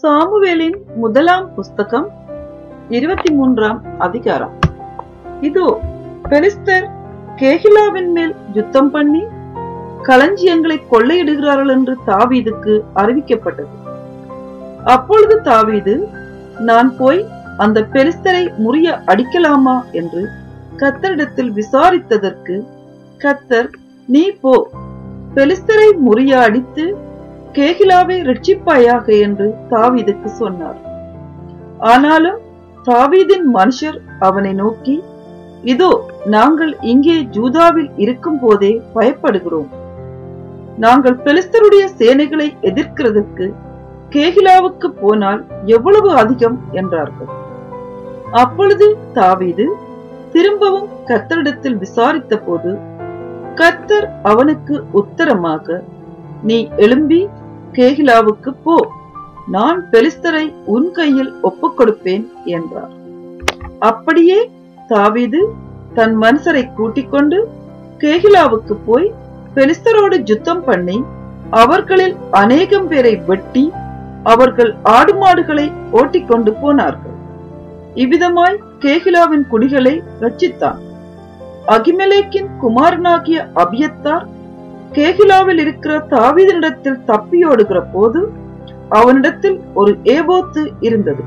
சாமுவேலின் முதலாம் புஸ்தகம் இருபத்தி மூன்றாம் அதிகாரம் இதோ பெலிஸ்தர் கேகிலாவின் மேல் யுத்தம் பண்ணி களஞ்சியங்களை கொள்ளையிடுகிறார்கள் என்று தாவீதுக்கு அறிவிக்கப்பட்டது அப்பொழுது தாவீது நான் போய் அந்த பெலிஸ்தரை முறிய அடிக்கலாமா என்று கத்தரிடத்தில் விசாரித்ததற்கு கத்தர் நீ போ பெலிஸ்தரை முறிய அடித்து கேகிலாவை ரட்சிப்பாயாக என்று தாவீதுக்கு சொன்னார் ஆனாலும் தாவீதின் மனுஷர் அவனை நோக்கி இதோ நாங்கள் இங்கே ஜூதாவில் இருக்கும் போதே பயப்படுகிறோம் நாங்கள் பெலிஸ்தருடைய சேனைகளை எதிர்க்கிறதற்கு கேகிலாவுக்கு போனால் எவ்வளவு அதிகம் என்றார்கள் அப்பொழுது தாவீது திரும்பவும் கத்தரிடத்தில் விசாரித்த போது கத்தர் அவனுக்கு உத்தரமாக நீ எழும்பி கேகிலாவுக்கு போ நான் பெலிஸ்தரை உன் கையில் ஒப்புக் கொடுப்பேன் என்றார் அப்படியே தாவீது தன் மனுஷரை கூட்டிக் கொண்டு கேகிலாவுக்கு போய் பெலிஸ்தரோடு யுத்தம் பண்ணி அவர்களில் அநேகம் பேரை வெட்டி அவர்கள் ஆடு மாடுகளை ஓட்டிக்கொண்டு போனார்கள் இவ்விதமாய் கேகிலாவின் குடிகளை ரட்சித்தான் அகிமெலேக்கின் குமாரனாகிய அபியத்தார் கேகிலாவில் இருக்கிற தாவீதனிடத்தில் தப்பியோடுகிற போது அவனிடத்தில் ஒரு ஏபோத்து இருந்தது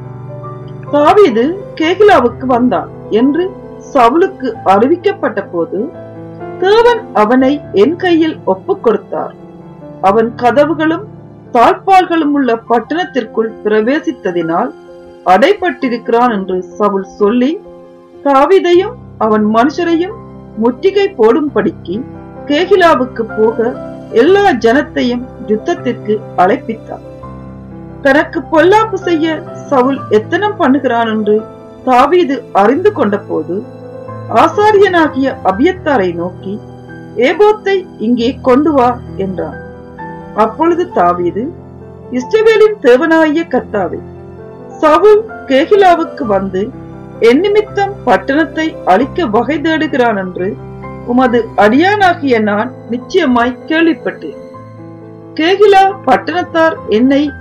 தாவீது கேகிலாவுக்கு வந்தான் என்று சவுலுக்கு அறிவிக்கப்பட்ட போது தேவன் அவனை என் கையில் ஒப்புக் கொடுத்தார் அவன் கதவுகளும் தாழ்பால்களும் உள்ள பட்டணத்திற்குள் பிரவேசித்ததினால் அடைப்பட்டிருக்கிறான் என்று சவுல் சொல்லி தாவிதையும் அவன் மனுஷரையும் முற்றுகை போடும்படிக்கு கேகிலாவுக்கு போக எல்லா ஜனத்தையும் யுத்தத்திற்கு அழைப்பித்தார் தனக்கு பொல்லாப்பு செய்ய சவுல் எத்தனம் பண்ணுகிறான் என்று தாவீது அறிந்து கொண்ட போது ஆசாரியனாகிய அபியத்தாரை நோக்கி ஏபோத்தை இங்கே கொண்டு வா என்றான் அப்பொழுது தாவீது இஸ்ரவேலின் தேவனாகிய கத்தாவே சவுல் கேகிலாவுக்கு வந்து என் நிமித்தம் பட்டணத்தை அழிக்க வகை தேடுகிறான் என்று உமது அடியானாகிய நான் நிச்சயமாய் கேள்விப்பட்டேன் கேகிலா பட்டணத்தார் என்னை